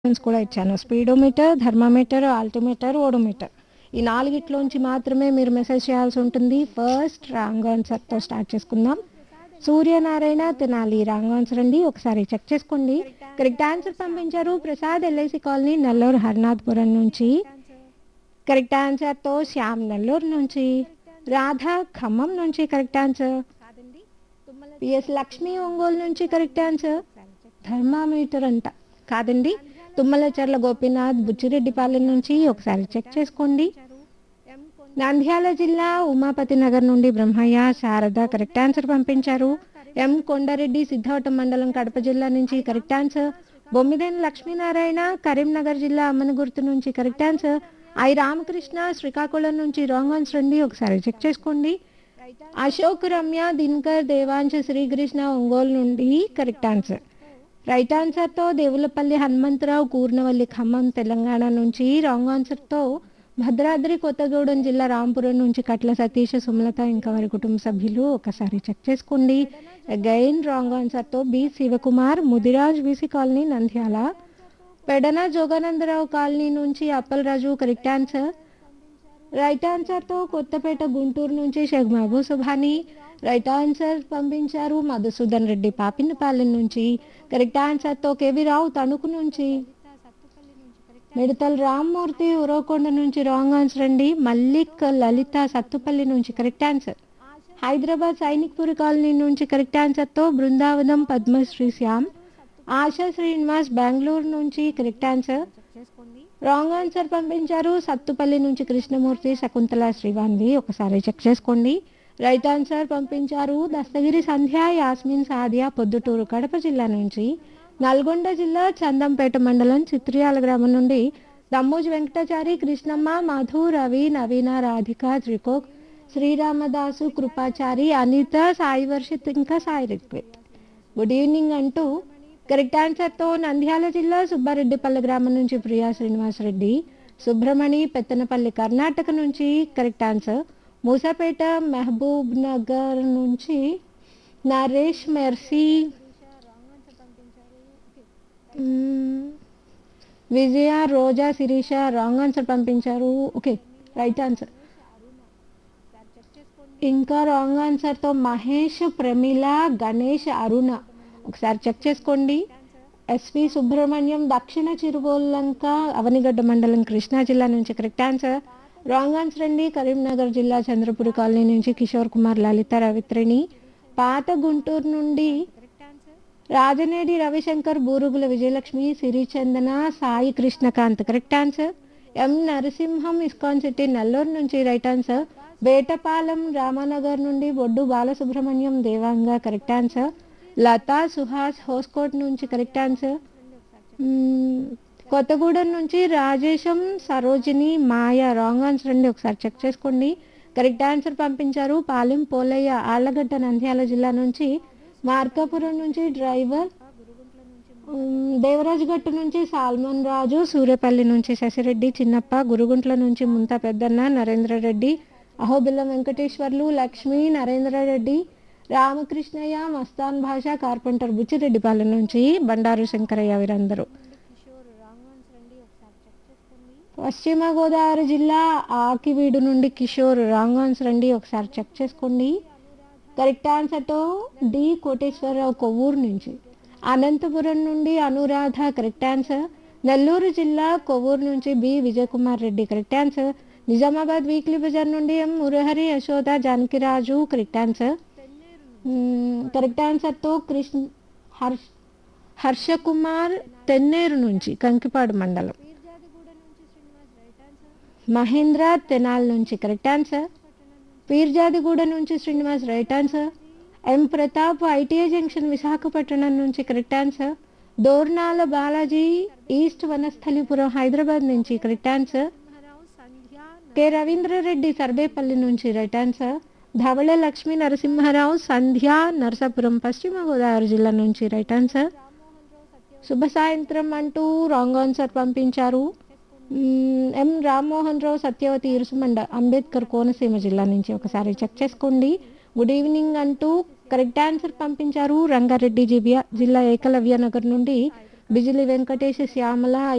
Options కూడా ఇచ్చాను speedometer thermometer altimeter odometer ఈ నాలుగిట్లోంచి మాత్రమే మీరు మెసేజ్ చేయాల్సి ఉంటుంది ఫస్ట్ రాంగ్ ఆన్సర్తో స్టార్ట్ చేసుకుందాం సూర్యనారాయణ తినాలి రాంగ్ ఆన్సర్ అండి ఒకసారి చెక్ చేసుకోండి కరెక్ట్ ఆన్సర్ పంపించారు ప్రసాద్ ఎల్ఐసి కాలనీ నెల్లూరు హర్నాథ్పురం నుంచి కరెక్ట్ ఆన్సర్తో శ్యామ్ నెల్లూరు నుంచి రాధా ఖమ్మం నుంచి correct answer P S Lakshmi Ongole నుంచి కరెక్ట్ ఆన్సర్ థర్మామీటర్ అంట కాదండి తుమ్మలచర్ల గోపీనాథ్ బుచ్చిరెడ్డిపాలెం నుంచి ఒకసారి చెక్ చేసుకోండి నంద్యాల జిల్లా ఉమాపతి నగర్ నుండి బ్రహ్మయ్య శారద కరెక్ట్ ఆన్సర్ పంపించారు ఎం కొండారెడ్డి సిద్ధవటం మండలం కడప జిల్లా నుంచి కరెక్ట్ ఆన్సర్ బొమ్మిదేని లక్ష్మీనారాయణ కరీంనగర్ జిల్లా అమ్మనగుర్తు నుంచి correct answer I Ramakrishna Srikakulam నుంచి రాంగ్ ఆన్సర్ అండి ఒకసారి చెక్ చేసుకోండి అశోక్ రమ్య దినకర్ దేవాంశ శ్రీకృష్ణ ఒంగోలు నుండి కరెక్ట్ ఆన్సర్ రైట్ ఆన్సర్తో దేవులపల్లి హనుమంతరావు కూర్నవల్లి ఖమ్మం తెలంగాణ నుంచి రాంగ్ ఆన్సర్తో భద్రాద్రి కొత్తగూడెం జిల్లా రాంపురం నుంచి కట్ల సతీష్ సుమలత ఇంకా వారి కుటుంబ సభ్యులు ఒకసారి చెక్ చేసుకోండి అగైన్ రాంగ్ ఆన్సర్తో B Shivakumar Mudiraj B C colony Nandyal Pedana Joganandarao colony నుంచి అప్పలరాజు కరెక్ట్ ఆన్సర్ రైట్ ఆన్సర్తో కొత్తపేట గుంటూరు నుంచి షేక్ మహబూబ్ సుభాని రైట్ ఆన్సర్ పంపించారు మధుసూదన్ రెడ్డి పాపినపాలెం నుంచి కరెక్ట్ ఆన్సర్తో కేవి రావు తణుకు నుంచి మిడతల్ రామ్మూర్తి ఉరవకొండ నుంచి రాంగ్ ఆన్సర్ అండి మల్లిక్ లలిత సత్తుపల్లి నుంచి correct answer Hyderabad Sainikpur colony నుంచి కరెక్ట్ ఆన్సర్తో బృందావనం పద్మశ్రీ శ్యామ్ ఆశా శ్రీనివాస్ బెంగళూరు నుంచి కరెక్ట్ ఆన్సర్ రాంగ్ ఆన్సర్ పంపించారు సత్తుపల్లి నుంచి కృష్ణమూర్తి శకుంతల శ్రీవాన్వి ఒకసారి చెక్ చేసుకోండి రైట్ ఆన్సర్ పంపించారు దస్తగిరి సంధ్య యాస్మిన్ సాదియా పొద్దుటూరు కడప జిల్లా నుంచి నల్గొండ జిల్లా చందంపేట మండలం చిత్రియాల గ్రామం నుండి దమ్మోజు వెంకటాచారి కృష్ణమ్మ మధు రవి నవీన రాధిక త్రికోక్ శ్రీరామదాసు కృపాచారి అనిత సాయి వర్షిత్ ఇంకా సాయి రిక్విత్ గుడ్ ఈవినింగ్ అంటూ కరెక్ట్ ఆన్సర్తో నంద్యాల జిల్లా సుబ్బారెడ్డిపల్లి గ్రామం నుంచి ప్రియా శ్రీనివాసరెడ్డి సుబ్రమణి పెత్తనపల్లి కర్ణాటక నుంచి correct answer Moosapet Mahabubnagar నుంచి నరేష్ మెర్సీ మ్మ్. విజయ రోజా శిరీష రాంగ్ ఆన్సర్ పంపించారు ఓకే రైట్ ఆన్సర్ ఇంకా రాంగ్ ఆన్సర్తో మహేష్ ప్రమిళ గణేష్ అరుణ ఒకసారి చెక్ చేసుకోండి ఎస్వి సుబ్రహ్మణ్యం దక్షిణ చిరుగోల్లంక అవనిగడ్డ మండలం కృష్ణా జిల్లా నుంచి కరెక్ట్ ఆన్సర్ రాంగ్ ఆన్సర్ అండి కరీంనగర్ జిల్లా చంద్రపూర్ కాలనీ నుంచి కిషోర్ కుమార్ లలిత రవిత్రిణి పాత గుంటూరు నుండి Rajanedi Ravishankar Buragula Vijayalakshmi Sirichandana Sai Krishnakanth correct answer M Narasimham ISKCON city Nellore నుంచి రైట్ ఆన్సర్ బేటపాలెం రామానగర్ నుండి బొడ్డు బాలసుబ్రహ్మణ్యం దేవాంగ కరెక్ట్ ఆన్సర్ లతా సుహాస్ హోస్కోట్ నుంచి కరెక్ట్ ఆన్సర్ మ్మ్, కొత్తగూడెం నుంచి రాజేశం సరోజిని మాయ రాంగ్ ఆన్సర్ అండి ఒకసారి చెక్ చేసుకోండి కరెక్ట్ ఆన్సర్ పంపించారు పాలెం పోలయ్య ఆళ్లగడ్డ నంద్యాల జిల్లా నుంచి మార్కాపురం నుంచి డ్రైవర్ మ్మ్, దేవరాజు గట్టు నుంచి సాల్మన్ రాజు సూర్యపల్లి నుంచి శశిరెడ్డి చిన్నప్ప గురుగుంట్ల నుంచి ముంతా పెద్దన్న నరేంద్ర రెడ్డి అహోబిల్లం వెంకటేశ్వర్లు లక్ష్మి నరేంద్ర రెడ్డి రామకృష్ణయ్య మస్తాన్ భాష కార్పెంటర్ బుచ్చిరెడ్డిపాలెం నుంచి బండారు శంకరయ్య వీరందరూ పశ్చిమ గోదావరి జిల్లా ఆకివీడు నుండి కిషోర్ రాంగ్ ఆన్సర్ అండి ఒకసారి చెక్ చేసుకోండి కరెక్ట్ ఆన్సర్తో డి కోటేశ్వరరావు కొవ్వూరు నుంచి అనంతపురం నుండి అనురాధ కరెక్ట్ ఆన్సర్ నెల్లూరు జిల్లా కొవ్వూరు నుంచి B Vijayakumar Reddy correct answer Nizamabad weekly బజార్ నుండి M Murahari Yashoda Janakiraju correct answer మ్మ్, కరెక్ట్ ఆన్సర్తో కృష్ణ హర్ష్ హర్షకుమార్ తెన్నేరు నుంచి కంకిపాడు మండలం మహేంద్ర తెనాల్ నుంచి కరెక్ట్ ఆన్సర్ పీర్జాదిగూడ నుంచి Srinivas right answer M Pratap I T I junction Visakhapatnam నుంచి correct answer Dornala Balaji east Vanasthalipuram Hyderabad నుంచి correct answer K Ravindrareddy Sarvepalli నుంచి రైట్ ఆన్సర్ ధవళ లక్ష్మీ నరసింహారావు సంధ్య నరసాపురం పశ్చిమ గోదావరి జిల్లా నుంచి రైట్ ఆన్సర్ శుభ సాయంత్రం అంటూ రాంగ్ ఆన్సర్ పంపించారు మ్మ్, ఎం రామ్మోహన్ రావు సత్యవతి ఇరుసుమండ అంబేద్కర్ కోనసీమ జిల్లా నుంచి ఒకసారి చెక్ చేసుకోండి గుడ్ ఈవినింగ్ అంటూ కరెక్ట్ ఆన్సర్ పంపించారు రంగారెడ్డి జిల్లా జిల్లా ఏకలవ్య నగర్ నుండి బిజిలి వెంకటేష్ శ్యామల